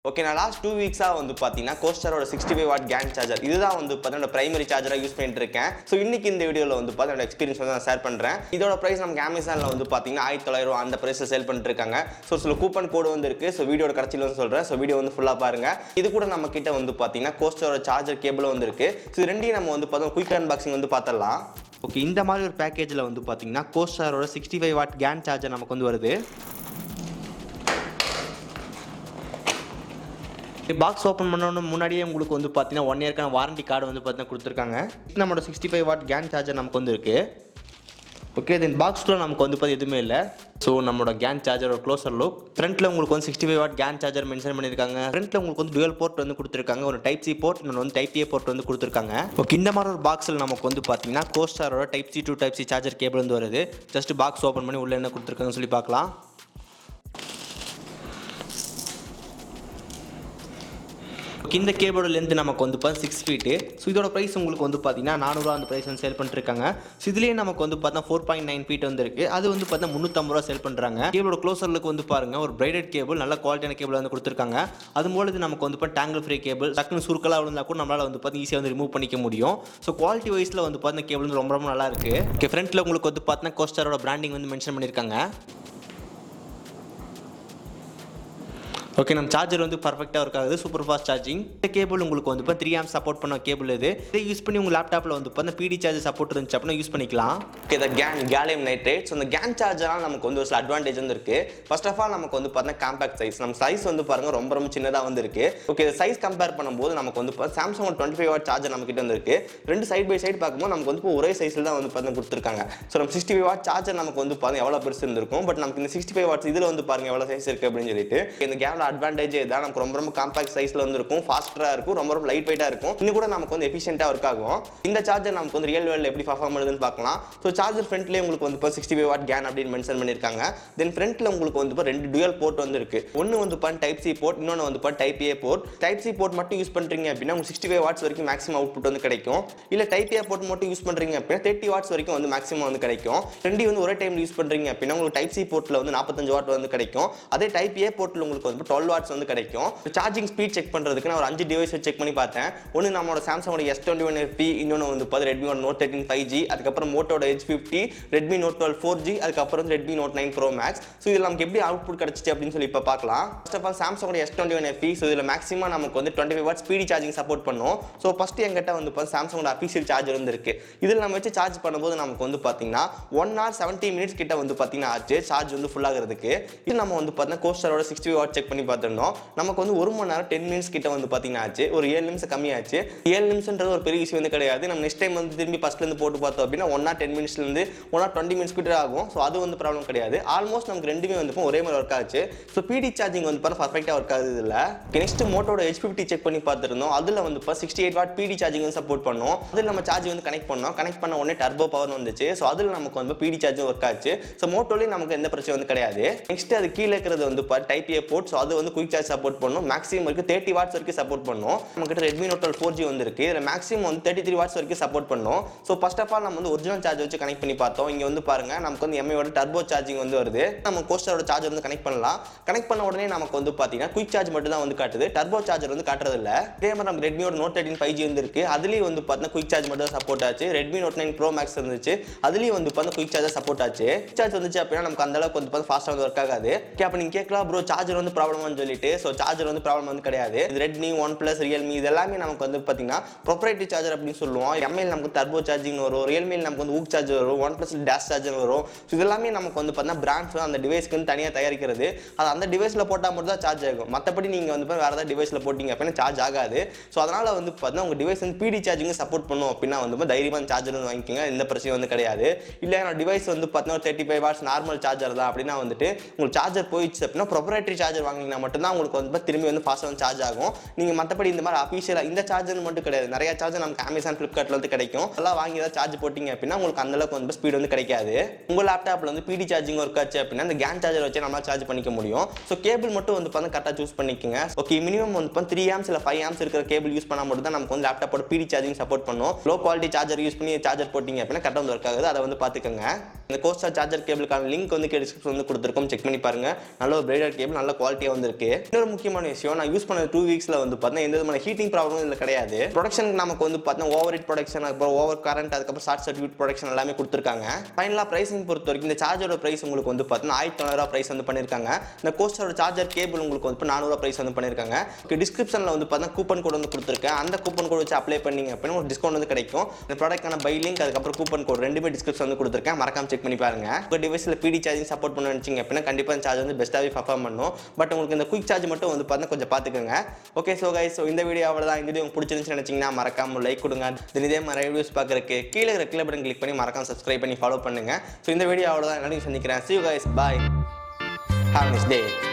okay நான் last two வீக்ஸாக வந்து பார்த்தீங்கன்னா கோஸ்டரோட sixty five watt GaN charger இதுதான் வந்து பார்த்தீங்கன்னா பிரைமரி சார்ஜராக யூஸ் பண்ணிட்டு இருக்கேன் ஸோ இன்னைக்கு இந்த வீடியோவில் வந்து பார்த்தீங்கன்னா எக்ஸ்பீரியன்ஸ் வந்து நான் ஷேர் பண்ணுறேன் இதோட ப்ரைஸ் நமக்கு அமேசானில் வந்து பார்த்தீங்கன்னா ஆயிரத்தி தொள்ளாயிரம் அந்த ப்ரைஸில் சேல் பண்ணிட்டு இருக்காங்க ஸோ சில கூப்பன் கோடு வந்து இருக்கு ஸோ வீடியோட கடைசியில் வந்து சொல்கிறேன் ஸோ வீடியோ வந்து ஃபுல்லாக பாருங்க இது கூட நம்ம கிட்ட வந்து பார்த்தீங்கன்னா கோஸ்டரோட சார்ஜர் கேபிளும் வந்து இருக்கு ஸோ இது ரெண்டையும் நம்ம வந்து பார்த்தோம் குயிக் அன்பாக்சிங் வந்து பார்த்துடலாம் ஓகே இந்த மாதிரி ஒரு பேக்கேஜில் வந்து பார்த்தீங்கன்னா கோஸ்டரோட sixty five watt GaN charger நமக்கு வந்து வருது பாக்ஸ் ஓப்பன் பண்ணணும் முன்னாடியே உங்களுக்கு வந்து பார்த்தீங்கன்னா ஒன் இயர்க்கான வாரண்டி கார்டு வந்து பார்த்தீங்கன்னா கொடுத்துருக்காங்க நம்மளோட sixty five watt GaN charger நமக்கு வந்து இருக்கு ஓகே தென் பாக்ஸ்க்குள்ள நமக்கு வந்து பார்த்து எதுவுமே இல்லை ஸோ நம்மளோட கேன் சார்ஜரோட க்ளோசர் லுக் ஃப்ரண்ட்டில் உங்களுக்கு வந்து sixty five watt GaN charger mention பண்ணியிருக்காங்க ஃப்ரண்ட்டில் உங்களுக்கு வந்து டுவல் போர்ட் வந்து கொடுத்துருக்காங்க ஒரு டைப் சி போர்ட் இன்னொன்று வந்து டைப் ஏ போர்ட் வந்து கொடுத்துருக்காங்க ஓகே இந்த மாதிரி ஒரு பாக்ஸில் நமக்கு வந்து பார்த்தீங்கன்னா கோஸ்டாரோட type C to type C charger cable வந்து வருது ஜஸ்ட் பாக்ஸ் ஓப்பன் பண்ணி உள்ள என்ன கொடுத்துருக்காங்கன்னு சொல்லி பார்க்கலாம் Okay, இந்த கேபிளோட லென்த் நமக்கு வந்து பார்த்தா சிக்ஸ் ஃபீட்டு ஸோ இதோட ப்ரைஸ் உங்களுக்கு வந்து பார்த்தீங்கன்னா நானூறுவா அந்த ப்ரைஸ் வந்து சேல் பண்ணிருக்காங்க ஸோ இதுலேயே நமக்கு வந்து பார்த்தா ஃபோர் பாயிண்ட் நைன் ஃபீட் வந்து இருக்கு அது வந்து பார்த்தா முந்நூற்றம்பது ரூபா சேல் பண்ணுறாங்க கேபிளோட க்ளோசருக்கு வந்து பாருங்க ஒரு பிரைடட் கேபிள் நல்ல குவாலிட்டியான கேபிள் வந்து கொடுத்துருக்காங்க அது போல இது நமக்கு வந்து இப்போ டேங்கிள் ஃப்ரீ கேபிள் டக்குனு சுருக்கலாக விழுந்தா கூட நம்மளால் வந்து பார்த்து ஈஸியாக வந்து ரிமூவ் பண்ணிக்க முடியும் ஸோ குவாலிட்டி வைஸில் வந்து பார்த்தா கேபிள் வந்து ரொம்ப ரொம்ப நல்லா இருக்கு ஓகே ஃப்ரண்ட்டில் உங்களுக்கு வந்து பார்த்தீங்கன்னா கோஸ்டாரோட பிராண்டிங் வந்து மென்ஷன் பண்ணியிருக்காங்க ஓகே நம்ம சார்ஜர் வந்து பர்ஃபெக்டாக ஒர்க் ஆகுது சூப்பர் ஃபாஸ்ட் சார்ஜிங் இந்த கேபிள் உங்களுக்கு வந்து இப்போ த்ரீ ஆம் சப்போர்ட் பண்ண கேபிள் இது இதை யூஸ் பண்ணி உங்கள் லேப்டாப்பில் வந்து இப்போ பிடி சார்ஜர் சப்போர்ட் இருந்துச்சு அப்படின்னா யூஸ் பண்ணிக்கலாம் ஓகே இந்த கேன் கேலியம் நைட்ரேட் ஸோ இந்த கேன் சார்ஜரால் நமக்கு வந்து ஒரு சில அட்வான்டேஜ் வந்து இருக்கு ஃபர்ஸ்ட் ஆஃப் ஆல் நமக்கு வந்து பார்த்தீங்கன்னா காம்பேக்ட் சைஸ் நம்ம சைஸ் வந்து பாருங்க ரொம்ப ரொம்ப சின்னதாக வந்து இருக்கு ஓகே சைஸ் கம்பேர் பண்ணும்போது நமக்கு வந்து Samsung twenty five watt charger நம்ம கிட்ட வந்து இருக்கு ரெண்டு சைட் பை சைடு பார்க்கும்போது நமக்கு வந்து இப்போ ஒரே சைஸில் தான் வந்து பார்த்தீங்கன்னா கொடுத்துருக்காங்க ஸோ நம்ம சிக்ஸ்டி ஃபைவ் வாட் சார்ஜர் நமக்கு வந்து பாருங்க எவ்வளோ பெருசு இருந்திருக்கும் பட் நமக்கு இந்த சிக்ஸ்டி ஃபைவ் வாட்ஸ் இதில் வந்து பாருங்க எவ்வளோ சைஸ் இருக்கு அப்படின்னு சொல்லிட்டு இந்த கேமரா அட்வான்டேஜ் தான் நமக்கு ரொம்ப ரொம்ப காம்பாக்ட் சைஸ்ல வந்து இருக்கும் ஃபாஸ்டராக இருக்கும் ரொம்ப ரொம்ப லைட் வெயிட்டாக இருக்கும் இன்னும் கூட நமக்கு வந்து எஃபிஷியன்ட்டாக ஒர்க் ஆகும் இந்த சார்ஜர் நமக்கு வந்து ரியல் வேர்ல்டு எப்படி பர்ஃபார்ம் பண்ணுதுன்னு பார்க்கலாம் ஸோ சார்ஜர் ஃப்ரண்ட்லேயே உங்களுக்கு வந்து இப்போ சிக்ஸ்டி ஃபைவ் வாட் கேன் அப்படின்னு மென்ஷன் பண்ணியிருக்காங்க தென் ஃப்ரண்ட்ல உங்களுக்கு வந்து இப்போ ரெண்டு டுவல் போர்ட் வந்து இருக்கு ஒன்று வந்து இப்போ டைப் சி போர்ட் இன்னொன்று வந்து இப்போ type A port type C port மட்டும் யூஸ் பண்ணுறீங்க அப்படின்னா உங்களுக்கு சிக்ஸ்டி ஃபைவ் வாட்ஸ் வரைக்கும் மேக்ஸிமம் அவுட்புட் வந்து கிடைக்கும் இல்லை டைப் ஏ போர்ட் மட்டும் யூஸ் பண்ணுறீங்க அப்படின்னா தேர்ட்டி வாட்ஸ் வரைக்கும் வந்து மேக்ஸிமம் வந்து கிடைக்கும் ரெண்டையும் வந்து ஒரே டைம் யூஸ் பண்ணுறீங்க அப்படின்னா உங்களுக்கு டைப் சி போர்ட்டில் வந்து நாற்பத்தஞ்சு வாட் வந்து கிடைக்கும் அதே டைப் ஏ போர்ட்டில் உங்களுக்கு வந்து டுவெல் வாட்ஸ் வந்து கிடைக்கும் சார்ஜிங் ஸ்பீட் செக் பண்ணுறதுக்கு நான் ஒரு அஞ்சு டிவைஸ் செக் பண்ணி பார்த்தேன் ஒன்று நம்மளோட சாம்சங்கோட எஸ் டுவெண்ட்டி ஒன் எஃபி இன்னொன்று வந்து பார்த்து Redmi Note thirteen five G அதுக்கப்புறம் மோட்டோட H fifty Redmi Note twelve four G அதுக்கப்புறம் Redmi Note nine Pro Max so இதில் நமக்கு எப்படி அவுட்புட் கிடச்சிச்சு அப்படின்னு சொல்லி இப்போ பார்க்கலாம் ஃபர்ஸ்ட் ஆஃப் ஆல் சாம்சங்கோட S twenty one FE so இதில் மேக்ஸிமம் நமக்கு வந்து twenty five watt speedy charging support பண்ணும் ஸோ ஃபஸ்ட்டு எங்கிட்ட வந்து இப்போ சாம்சங்கோட அஃபீஷியல் சார்ஜர் வந்து இருக்கு இதில் நம்ம வச்சு சார்ஜ் பண்ணும்போது நமக்கு வந்து பார்த்தீங்கன்னா ஒன் ஹவர் செவன்ட்டி மினிட்ஸ் கிட்ட வந்து பார்த்தீங்கன்னா ஆச்சு சார்ஜ் வந்து full ஆகிறதுக்கு இது நம்ம வந்து பார்த்தீங்கன்னா கோஸ்டரோட சிக்ஸ்டி வாட் செக் பண்ணி பார்த்துருந்தோம் நமக்கு வந்து ஒரு மணி நேரம் டென் மினிட்ஸ் கிட்ட வந்து பார்த்தீங்கன்னா ஆச்சு ஒரு ஏழு நிமிஷம் கம்மியாச்சு ஏழு நிமிஷம்ன்றது ஒரு பெரிய விஷயம் வந்து கிடையாது நம்ம நெக்ஸ்ட் டைம் வந்து திரும்பி ஃபஸ்ட்லேருந்து போட்டு பார்த்தோம் அப்படின்னா ஒன் ஆர் டென் மினிட்ஸ்லேருந்து ஒன் ஆர் டுவெண்ட்டி மினிட்ஸ் கிட்ட ஆகும் ஸோ அது வந்து ப்ராப்ளம் கிடையாது ஆல்மோஸ்ட் நமக்கு ரெண்டுமே வந்து இப்போ ஒரே மாதிரி ஒர்க் ஆச்சு ஸோ பிடி சார்ஜிங் வந்து பார்த்தா பர்ஃபெக்டாக ஒர்க் ஆகுது இதில் நெக்ஸ்ட் மோட்டோட ஹெச் ஃபிஃப்டி செக் பண்ணி பார்த்துருந்தோம் அதில் வந்து இப்போ sixty eight watt PD charging வந்து சப்போர்ட் பண்ணோம் அதில் நம்ம சார்ஜ் வந்து கனெக்ட் பண்ணோம் கனெக்ட் பண்ண உடனே டர்போ பவர் வந்துச்சு ஸோ அதில் நமக்கு வந்து பிடி சார்ஜும் ஒர்க் ஆச்சு ஸோ மோட்டோலேயும் நமக்கு எந்த பிரச்சனை வந்து கிடையாது நெக்ஸ்ட் அது கீழே இருக்கிறது வந்து டைப் ஏ போர்ட் ஸோ அது வந்து குயிக் சார்ஜ் சப்போர்ட் பண்ணும் மேக்ஸிமம் வரைக்கும் தேர்ட்டி வாட்ஸ் வரைக்கும் சப்போர்ட் பண்ணும் நம்ம கிட்ட Redmi Note twelve four G வந்து இருக்கு இதில் மேக்ஸிமம் வந்து தேர்ட்டி த்ரீ வாட்ஸ் வரைக்கும் சப்போர்ட் பண்ணும் ஸோ ஃபர்ஸ்ட் ஆஃப் ஆல் நம்ம வந்து ஒரிஜினல் சார்ஜ் வச்சு கனெக்ட் பண்ணி பார்த்தோம் இங்கே வந்து பாருங்க நமக்கு வந்து எம்ஐயோட டர்போ சார்ஜிங் வந்து வருது நம்ம கோஸ்டரோட சார்ஜர் வந்து கனெக்ட் பண்ணலாம் கனெக்ட் பண்ண உடனே நமக்கு வந்து பார்த்தீங்கன்னா குயிக் சார்ஜ் மட்டும் தான் வந்து காட்டுது டர்போ சார்ஜர் வந்து காட்டுறது இல்லை இதே மாதிரி நம்ம ரெட்மியோட நோட் தேர்ட்டின் ஃபைவ் ஜி வந்து இருக்கு அதுலேயும் வந்து பார்த்தீங்கன்னா குயிக் சார்ஜ் மட்டும் சப்போர்ட் ஆச்சு Redmi Note nine Pro Max இருந்துச்சு அதுலேயும் வந்து பார்த்தா குயிக் சார்ஜர் சப்போர்ட் ஆச்சு சார்ஜ் வந்துச்சு அப்படின்னா நமக்கு அந்த அளவுக்கு வந்து பார்த்தா ஃபாஸ்ட்டாக வந்து ஒர்க் ஆகாது ஓகே அப்போ நீங்கள் கேட்கலாம் ப்ரோ சார்ஜர் வந்து ப்ராப்ளம்னு சொல்லிட்டு ஸோ சார்ஜர் வந்து ப்ராப்ளம் வந்து கிடையாது இது ரெட்மி ஒன் ப்ளஸ் ரியல்மி இது எல்லாமே நமக்கு வந்து பார்த்தீங்கன்னா ப்ரொப்ரைட்டரி சார்ஜர் அப்படின்னு சொல்லுவோம் எம்ஐயில் நமக்கு டர்போ சார்ஜிங் வரும் ரியல்மியில் நமக்கு வந்து ஊக் சார்ஜர் வரும் ஒன் ப்ளஸ் டேஷ் சார்ஜர் வரும் ஸோ இது எல்லாமே நமக்கு வந்து பார்த்தீங்கன்னா பிராண்ட்ஸ் அந்த டிவைஸ்க்கு வந்து தனியாக தயாரிக்கிறது அது அந்த டிவைஸில் போட்டால் மட்டும் தான் சார்ஜ் ஆகும் மற்றபடி நீங்கள் வந்து வேறு ஏதாவது டிவைஸில் போட்டிங்க அப்படின்னா சார்ஜ் ஆகாது ஸோ அதனால் வந்து பார்த்தீங்கன்னா உங்கள் டிவைஸ் வந்து பிடி சார்ஜிங் சப்போர்ட் பண்ணும் அப்படின்னா வந்து தைரியமாக சார்ஜர் வந்து வாங்கிக்கோங்க எந்த பிரச்சனையும் வந்து கிடையாது இல்லை என்னோட டிவைஸ் வந்து பார்த்தீங்கன்னா thirty five watts normal charger தான் அப்படின்னா வந்துட்டு உங்களுக்கு சார்ஜர் போயிடுச்சு அப்படின்னா ப்ரொப்ரைட்டரி சார்ஜர் வாங்கினீங்கன்னா மட்டும்தான் உங்களுக்கு வந்து திரும்பி வந்து ஃபாஸ்ட்டாக வந்து சார்ஜ் ஆகும் நீங்கள் மற்றபடி இந்த மாதிரி அஃபீஷியலாக இந்த சார்ஜர் மட்டும் கிடையாது நிறைய சார்ஜர் நமக்கு அமேசான் ஃப்ளிப்கார்ட்டில் வந்து கிடைக்கும் அதெல்லாம் வாங்கி ஏதாவது சார்ஜ் போட்டிங்க அப்படின்னா உங்களுக்கு அந்த அளவுக்கு வந்து ஸ்பீட் வந்து கிடைக்காது உங்கள் லேப்டாப்பில் வந்து பிடி சார்ஜிங் ஒர்க் ஆச்சு அப்படின்னா அந்த கேன் சார்ஜர் வச்சு நம்மளால் சார்ஜ் பண்ணிக்க முடியும் ஸோ கேபிள் மட்டும் வந்து பார்த்தா கரெக்டாக சூஸ் பண்ணிக்கோங்க ஓகே மினிமம் வந்து பார்த்தா த்ரீ ஆம்ஸ் இல்லை ஃபைவ் ஆம்ஸ் இருக்கிற கேபிள் யூஸ் பண்ணால் மட்டும் தான் நமக்கு வந்து லேப்டாப்போட பிடி சார்ஜிங் சப்போர்ட் பண்ணும் லோ குவாலிட்டி சார்ஜர் யூஸ் பண்ணி சார்ஜர் போட்டிங்க அப்படின்னா கரெக்டாக வந்து ஒர்க் ஆகுது அதை வந்து பார்த்துக்கோங்க இந்த கோஸ்டா சார்ஜர் கேபிளுக்கான லிங்க் வந்து டிஸ்கிரிப்ஷன் வந்து கொடுத்துருக்கோம் செக் பண்ணி பாருங்க நல்ல ஒரு பிரைடர் கேபிள் நல்ல குவாலிட்டியாக வந்து வந்திருக்கு இன்னொரு முக்கியமான விஷயம் நான் யூஸ் பண்ண டூ வீக்ஸில் வந்து பார்த்தீங்கன்னா எந்த விதமான ஹீட்டிங் ப்ராப்ளமும் இதில் கிடையாது ப்ரொடக்ஷனுக்கு நமக்கு வந்து பார்த்தீங்கன்னா ஓவர் ஹீட் ப்ரொடக்ஷன் அதுக்கப்புறம் ஓவர் கரண்ட் அதுக்கப்புறம் ஷார்ட் சர்க்யூட் ப்ரொடக்ஷன் எல்லாமே கொடுத்துருக்காங்க ஃபைனலாக ப்ரைஸிங் பொறுத்த வரைக்கும் இந்த சார்ஜரோட ப்ரைஸ் உங்களுக்கு வந்து பார்த்தீங்கன்னா ஆயிரத்தி தொள்ளாயிரம் ப்ரைஸ் வந்து பண்ணியிருக்காங்க இந்த கோஸ்டரோட சார்ஜர் கேபிள் உங்களுக்கு வந்து நானூறுவா ப்ரைஸ் வந்து பண்ணியிருக்காங்க ஓகே டிஸ்கிரிப்ஷனில் வந்து பார்த்தீங்கன்னா கூப்பன் கோட் வந்து கொடுத்துருக்கேன் அந்த கூப்பன் கோட் வச்சு அப்ளை பண்ணீங்க அப்படின்னா ஒரு டிஸ்கவுண்ட் வந்து கிடைக்கும் இந்த ப்ராடக்டான பை லிங்க் அதுக்கப்புறம் கூப்பன் கோட் ரெண்டுமே டிஸ்கிரிப்ஷன் வந்து கொடுத்துருக்கேன் மறக்காம செக் பண்ணி பாருங்க உங்கள் டிவைஸில் பிடி சார்ஜிங் சப்போர்ட் பண்ண நினச்சிங்க அப்படின்னா கண்டிப்பாக இந்த சார்ஜ் வந்து பெஸ்ட்டாகவே பர்ஃபார்ம் பண்ணும் பட் உங்களுக்கு இந்த குயிக் சார்ஜ் மட்டும் வந்து பார்த்தீங்கன்னா கொஞ்சம் பார்த்துக்கோங்க ஓகே ஸோ கைஸ் ஸோ இந்த வீடியோ அவ்வளோதான் இந்த வீடியோ உங்களுக்கு பிடிச்சிருந்துச்சு நினச்சிங்கன்னா மறக்காம லைக் கொடுங்க தென் இதே மாதிரி வீடியோஸ் பார்க்குறக்கு கீழே இருக்கிற கிளப் பட்டன் கிளிக் பண்ணி மறக்காம சப்ஸ்கிரைப் பண்ணி ஃபாலோ பண்ணுங்க ஸோ இந்த வீடியோ அவ்வளோதான் எல்லாரும் சந்திக்கிறேன் see you guys bye have a nice day